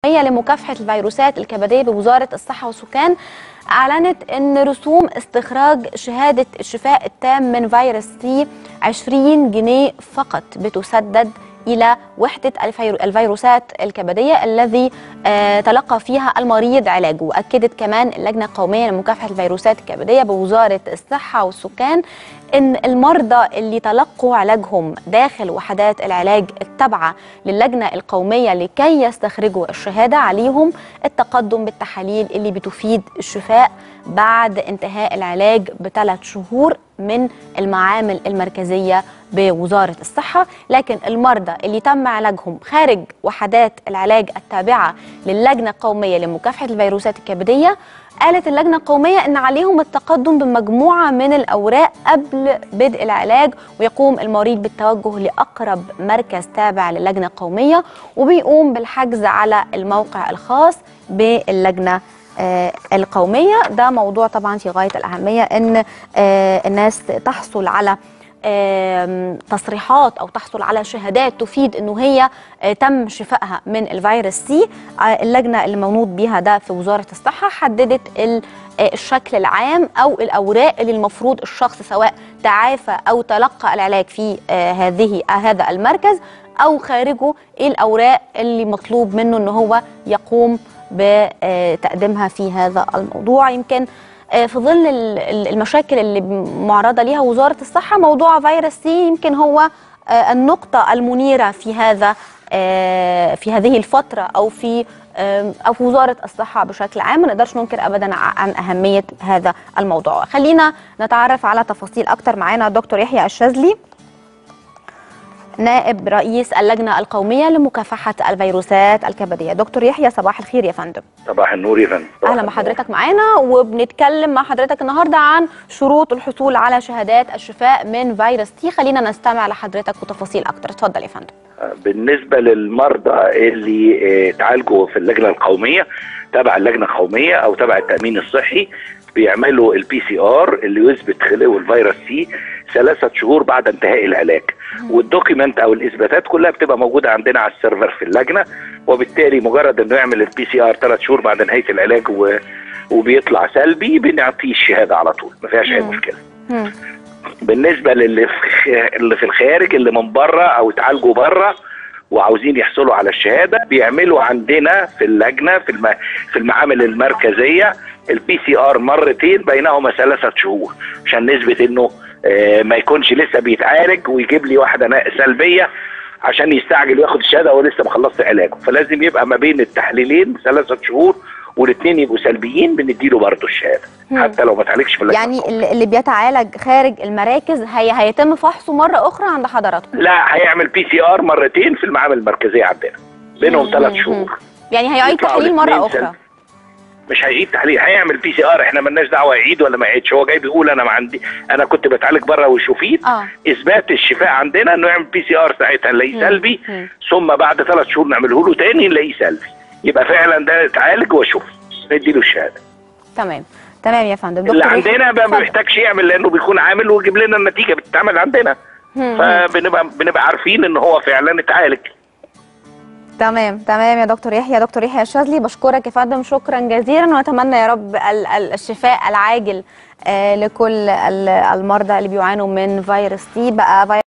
لمكافحة الفيروسات الكبدية بوزارة الصحة والسكان أعلنت أن رسوم استخراج شهادة الشفاء التام من فيروس سي 20 جنيه فقط بتسدد إلى وحدة الفيرو- الفيروسات الكبدية الذي آه، تلقى فيها المريض علاجه وأكدت كمان اللجنة القومية لمكافحة الفيروسات الكبدية بوزارة الصحة والسكان ان المرضى اللي تلقوا علاجهم داخل وحدات العلاج التابعه للجنه القوميه لكي يستخرجوا الشهاده عليهم التقدم بالتحاليل اللي بتفيد الشفاء بعد انتهاء العلاج بثلاث شهور من المعامل المركزيه بوزاره الصحه لكن المرضى اللي تم علاجهم خارج وحدات العلاج التابعه للجنه القوميه لمكافحه الفيروسات الكبديه قالت اللجنة القومية أن عليهم التقدم بمجموعة من الأوراق قبل بدء العلاج ويقوم المريض بالتوجه لأقرب مركز تابع للجنة القومية وبيقوم بالحجز على الموقع الخاص باللجنة آه، القومية ده موضوع طبعا في غاية الأهمية أن آه، الناس تحصل على آم، تصريحات او تحصل على شهادات تفيد انه هي آه، تم شفائها من الفيروس سي آه، اللجنه اللي منوط بيها ده في وزاره الصحه حددت ال- آه، الشكل العام او الاوراق اللي المفروض الشخص سواء تعافى او تلقى العلاج في آه، هذه آه، هذا المركز او خارجه ايه الاوراق اللي مطلوب منه ان هو يقوم بتقديمها في هذا الموضوع يمكن آه، في ظل ال- ال- المشاكل اللي معرضه ليها وزاره الصحه موضوع فيروس سي يمكن هو آه، النقطه المنيره في هذا آه، في هذه الفتره او في آه، او في وزاره الصحه بشكل عام ما نقدرش ننكر ابدا ع- عن اهميه هذا الموضوع خلينا نتعرف على تفاصيل اكتر معانا الدكتور يحيى الشاذلي نائب رئيس اللجنه القوميه لمكافحه الفيروسات الكبديه دكتور يحيى صباح الخير يا فندم صباح النور يا فندم صباح اهلا النور. بحضرتك معانا وبنتكلم مع حضرتك النهارده عن شروط الحصول على شهادات الشفاء من فيروس تي خلينا نستمع لحضرتك وتفاصيل اكتر اتفضل يا فندم بالنسبه للمرضى اللي آه، اتعالجوا في اللجنه القوميه تبع اللجنه القوميه او تبع التامين الصحي بيعملوا البي سي ار اللي يثبت خلو الفيروس سي ثلاثة شهور بعد انتهاء العلاج والدوكيمنت او الاثباتات كلها بتبقى موجوده عندنا على السيرفر في اللجنه وبالتالي مجرد انه يعمل البي سي ار ثلاث شهور بعد نهايه العلاج و... وبيطلع سلبي بنعطيه الشهاده على طول ما فيهاش اي مم. مشكله مم. بالنسبه للي في اللي في الخارج اللي من بره او اتعالجوا بره وعاوزين يحصلوا على الشهاده بيعملوا عندنا في اللجنه في الم... في المعامل المركزيه البي سي ار مرتين بينهما ثلاثه شهور عشان نثبت انه آه، ما يكونش لسه بيتعالج ويجيب لي واحده نا- سلبيه عشان يستعجل وياخد الشهاده وهو لسه ما خلصش علاجه فلازم يبقى ما بين التحليلين ثلاثه شهور والاثنين يبقوا سلبيين بنديله برضه الشهاده مم. حتى لو ما اتعالجش في اللجنه يعني القومية. اللي اللي بيتعالج خارج المراكز هي هيتم فحصه مره اخرى عند حضراتكم لا هيعمل بي سي ار مرتين في المعامل المركزيه عندنا بينهم مم، ثلاث مم، شهور يعني هيعيد يطلعوا تحليل مره الاتنين اخرى سلبي. مش هيعيد تحليل هيعمل بي سي ار احنا مالناش دعوه يعيد ولا ما يعيدش هو جاي بيقول انا ما عندي انا كنت بتعالج بره وشوفيت اه اثبات الشفاء عندنا انه يعمل بي سي ار ساعتها نلاقيه مم، سلبي مم. ثم بعد ثلاث شهور نعمله له تاني نلاقيه سلبي يبقى فعلا ده اتعالج وشوف نديله الشهاده تمام تمام يا فندم اللي دكتور يحيى، عندنا بقى ما اتفضل. بيحتاجش يعمل لانه بيكون عامل ويجيب لنا النتيجه بتتعمل عندنا مم، مم. فبنبقى بنبقى عارفين ان هو فعلا اتعالج تمام تمام يا دكتور يحيى دكتور يحيى الشاذلي بشكرك يا فندم شكرا جزيلا ونتمنى يا رب ال- ال- الشفاء العاجل آه، لكل ال- المرضى اللي بيعانوا من فيروس تي بقى